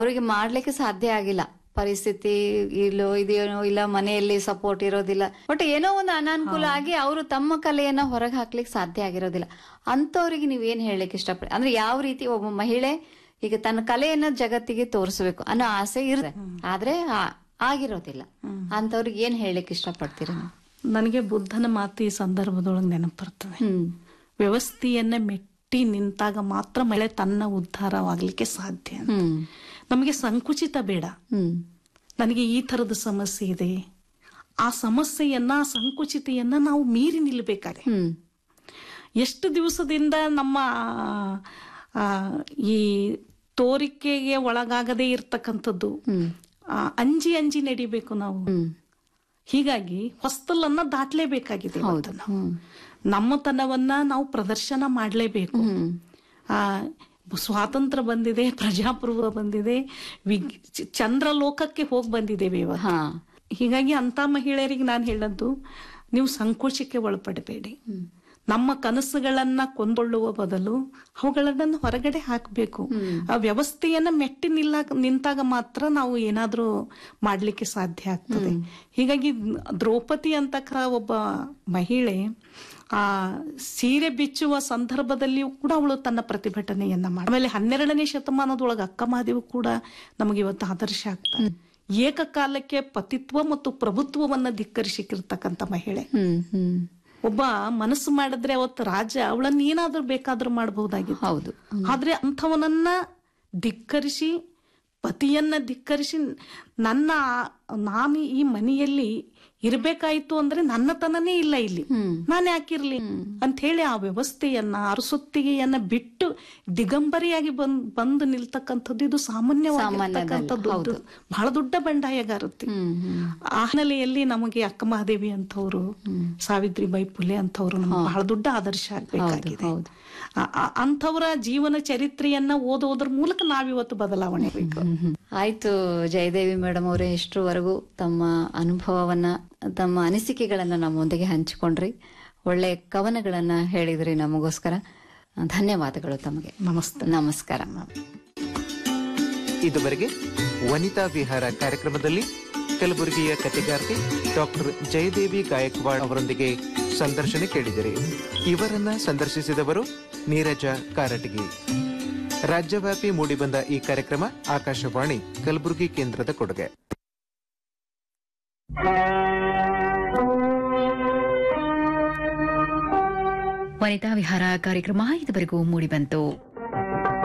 ಅವರಿಗೆ ಮಾಡ್ಲಿಕ್ಕೆ ಸಾಧ್ಯ ಆಗಿಲ್ಲ ಪರಿಸ್ಥಿತಿ ಇಲ್ಲೋ ಇದೆಯೋ ಇಲ್ಲ ಮನೆಯಲ್ಲಿ ಸಪೋರ್ಟ್ ಇರೋದಿಲ್ಲ ಬಟ್ ಏನೋ ಒಂದು ಅನಾನುಕೂಲ ಆಗಿ ಅವರು ತಮ್ಮ ಕಲೆಯನ್ನ ಹೊರಗೆ ಹಾಕ್ಲಿಕ್ಕೆ ಸಾಧ್ಯ ಆಗಿರೋದಿಲ್ಲ ಅಂತವ್ರಿಗೆ ನೀವೇನ್ ಹೇಳಲಿಕ್ಕೆ ಇಷ್ಟಪಡ ಅಂದ್ರೆ ಯಾವ ರೀತಿ ಒಬ್ಬ ಮಹಿಳೆ ಈಗ ತನ್ನ ಕಲೆಯನ್ನ ಜಗತ್ತಿಗೆ ತೋರಿಸ್ಬೇಕು ಅನ್ನೋ ಆಸೆ ಇರುತ್ತೆ ಆದ್ರೆ ಆ- ಆಗಿರೋದಿಲ್ಲ ಅಂತವ್ರಿಗೆ ಏನ್ ಹೇಳಲಿಕ್ಕೆ ಇಷ್ಟಪಡ್ತೀರಿ ನೀವು? ನನಗೆ ಬುದ್ಧನ ಮಾತು ಈ ಸಂದರ್ಭದೊಳಗೆ ನೆನಪು ಬರ್ತದೆ ಹ್ಮ್ ವ್ಯವಸ್ಥೆಯನ್ನ ಮೆಟ್ಟಿ ನಿಂತಾಗ ಮಾತ್ರ ಮಳೆ ತನ್ನ ಉದ್ಧಾರವಾಗಲಿಕ್ಕೆ ಸಾಧ್ಯ ಅಂತ. ಹ್ಮ್ ನಮಗೆ ಸಂಕುಚಿತ ಬೇಡ ಹ್ಮ್ ನನಗೆ ಈ ತರದ ಸಮಸ್ಯೆ ಇದೆ ಆ ಸಮಸ್ಯೆಯನ್ನ ಆ ಸಂಕುಚಿತೆಯನ್ನ ನಾವು ಮೀರಿ ನಿಲ್ಲಬೇಕಾದ್ರೆ ಹ್ಮ್ ಎಷ್ಟು ದಿವಸದಿಂದ ನಮ್ಮ ಆ, ಈ ತೋರಿಕೆಗೆ ಒಳಗಾಗದೇ ಇರ್ತಕ್ಕಂಥದ್ದು ಹ್ಮ್ ಆ, ಅಂಜಿ ಅಂಜಿ ನಡಿಬೇಕು ನಾವು ಹ್ಮ್ ಹೀಗಾಗಿ ಹೊಸ್ತಲನ್ನ ದಾಟ್ಲೇಬೇಕಾಗಿದೆ ಇವತ್ತು ನಾವು. ಹ್ಮ್ ನಮ್ಮತನವನ್ನ ನಾವು ಪ್ರದರ್ಶನ ಮಾಡಲೇಬೇಕು ಹ್ಮ್ ಆ ಸ್ವಾತಂತ್ರ್ಯ ಬಂದಿದೆ ಪ್ರಜಾಪ್ರಭುತ್ವ ಬಂದಿದೆ ವಿಗ್- ಚ- ಚಂದ್ರಲೋಕಕ್ಕೆ ಹೋಗಿ ಬಂದಿದ್ದೇವೆ ಇವಾಗ ಹಾ ಹೀಗಾಗಿ ಅಂತ ಮಹಿಳೆಯರಿಗೆ ನಾನು ಹೇಳದ್ದು ನೀವು ಸಂಕೋಚಕ್ಕೆ ಒಳಪಡಬೇಡಿ ನಮ್ಮ ಕನಸುಗಳನ್ನ ಕೊಂದೊಳ್ಳುವ ಬದಲು ಅವುಗಳನ್ನ ಹೊರಗಡೆ ಹಾಕಬೇಕು ಆ ವ್ಯವಸ್ಥೆಯನ್ನ ಮೆಟ್ಟಿ ನಿಲ್ಲ ನಿಂತಾಗ ಮಾತ್ರ ನಾವು ಏನಾದ್ರೂ ಮಾಡ್ಲಿಕ್ಕೆ ಸಾಧ್ಯ ಆಗ್ತದೆ ಹೀಗಾಗಿ ದ್ರೌಪದಿ ಅಂತಕ್ಕ ಒಬ್ಬ ಮಹಿಳೆ ಆ ಸೀರೆ ಬಿಚ್ಚುವ ಸಂದರ್ಭದಲ್ಲಿಯೂ ಕೂಡ ಅವಳು ತನ್ನ ಪ್ರತಿಭಟನೆಯನ್ನ ಮಾಡ ಆಮೇಲೆ ಹನ್ನೆರಡನೇ ಶತಮಾನದೊಳಗೆ ಅಕ್ಕ ಮಹಾದೇವು ಕೂಡ ನಮಗೆ ಇವತ್ತು ಆದರ್ಶ ಆಗ್ತಾರೆ ಏಕಕಾಲಕ್ಕೆ ಪತಿತ್ವ ಮತ್ತು ಪ್ರಭುತ್ವವನ್ನ ಧಿಕ್ಕರಿಸಿರ್ತಕ್ಕಂಥ ಮಹಿಳೆ ಹ್ಮ್ ಹ್ಮ್ ಒಬ್ಬ ಮನಸ್ಸು ಮಾಡಿದ್ರೆ ಅವತ್ತು ರಾಜ ಅವಳನ್ನ ಏನಾದ್ರೂ ಬೇಕಾದ್ರೂ ಮಾಡಬಹುದಾಗಿತ್ತು ಹೌದು ಆದ್ರೆ ಅಂಥವನನ್ನ ಧಿಕ್ಕರಿಸಿ ಪತಿಯನ್ನ ಧಿಕ್ಕರಿಸಿ ನನ್ನ ಆ- ನಾನು ಈ ಮನೆಯಲ್ಲಿ ಇರ್ಬೇಕಾಯ್ತು ಅಂದ್ರೆ ನನ್ನತನನೇ ಇಲ್ಲ ಇಲ್ಲಿ ಹ್ಮ್ ನಾನು ಯಾಕಿರ್ಲಿ ಅಂತ ಹೇಳಿ ಆ ವ್ಯವಸ್ಥೆಯನ್ನ ಅರಸೊತ್ತಿಗೆಯನ್ನ ಬಿಟ್ಟು ದಿಗಂಬರಿಯಾಗಿ ಬಂದ್ ಬಂದು ನಿಲ್ತಕ್ಕಂಥದ್ದು ಇದು ಸಾಮಾನ್ಯವಾಗಿರ್ತಕ್ಕಂಥದ್ದು ಹೌದು. ಬಹಳ ದೊಡ್ಡ ಬಂಡಾಯಗಾರತಿ ಹ್ಮ್ ಹ್ಮ್ ಆ ಹಿನ್ನೆಲೆಯಲ್ಲಿ ನಮಗೆ ಅಕ್ಕ ಮಹಾದೇವಿ ಅಂತವ್ರು ಸಾವಿತ್ರಿ ಬೈ ಪುಲೆ ಅಂತವ್ರು ನಮ್ಗೆ ಬಹಳ ದೊಡ್ಡ ಆದರ್ಶ ಆಗ್ಬೇಕಾಗಿದೆ ಹೌದು. ಆ- ಆ- ಅಂಥವರ ಜೀವನ ಚರಿತ್ರೆಯನ್ನ ಓದೋದ್ರ ಮೂಲಕ ನಾವಿವತ್ತು ಬದಲಾವಣೆ ಬೇಕು ಹ್ಮ್. ಆಯ್ತು ಜಯದೇವಿ ಮೇಡಮ್ ಅವರೇ ಇಷ್ಟರವರೆಗೂ ತಮ್ಮ ಅನುಭವವನ್ನ ತಮ್ಮ ಅನಿಸಿಕೆಗಳನ್ನ ನಮ್ಮೊಂದಿಗೆ ಹಂಚಿಕೊಂಡ್ರಿ ಒಳ್ಳೆ ಕವನಗಳನ್ನ ಹೇಳಿದ್ರಿ ನಮಗೋಸ್ಕರ ಧನ್ಯವಾದಗಳು ತಮಗೆ ನಮಸ್ತೆ ನಮಸ್ಕಾರ ಇದುವರೆಗೆ ವನಿತಾ ವಿಹಾರ ಕಾರ್ಯಕ್ರಮದಲ್ಲಿ ಕಲಬುರಗಿಯ ಕಥೆಗಾರ್ತಿ ಡಾಕ್ಟರ್ ಜಯದೇವಿ ಗಾಯಕ್ವಾಡ್ ಅವರೊಂದಿಗೆ ಸಂದರ್ಶನ ಕೇಳಿದಿರಿ ಇವರನ್ನ ಸಂದರ್ಶಿಸಿದವರು ನೀರಜ ಕಾರಟಗಿ ರಾಜ್ಯವ್ಯಾಪಿ ಮೂಡಿಬಂದ ಈ ಕಾರ್ಯಕ್ರಮ ಆಕಾಶವಾಣಿ ಕಲಬುರಗಿ ಕೇಂದ್ರದ ಕೊಡುಗೆ ವನಿತಾ ವಿಹಾರ ಕಾರ್ಯಕ್ರಮ ಇದುವರೆಗೂ ಮೂಡಿಬಂತು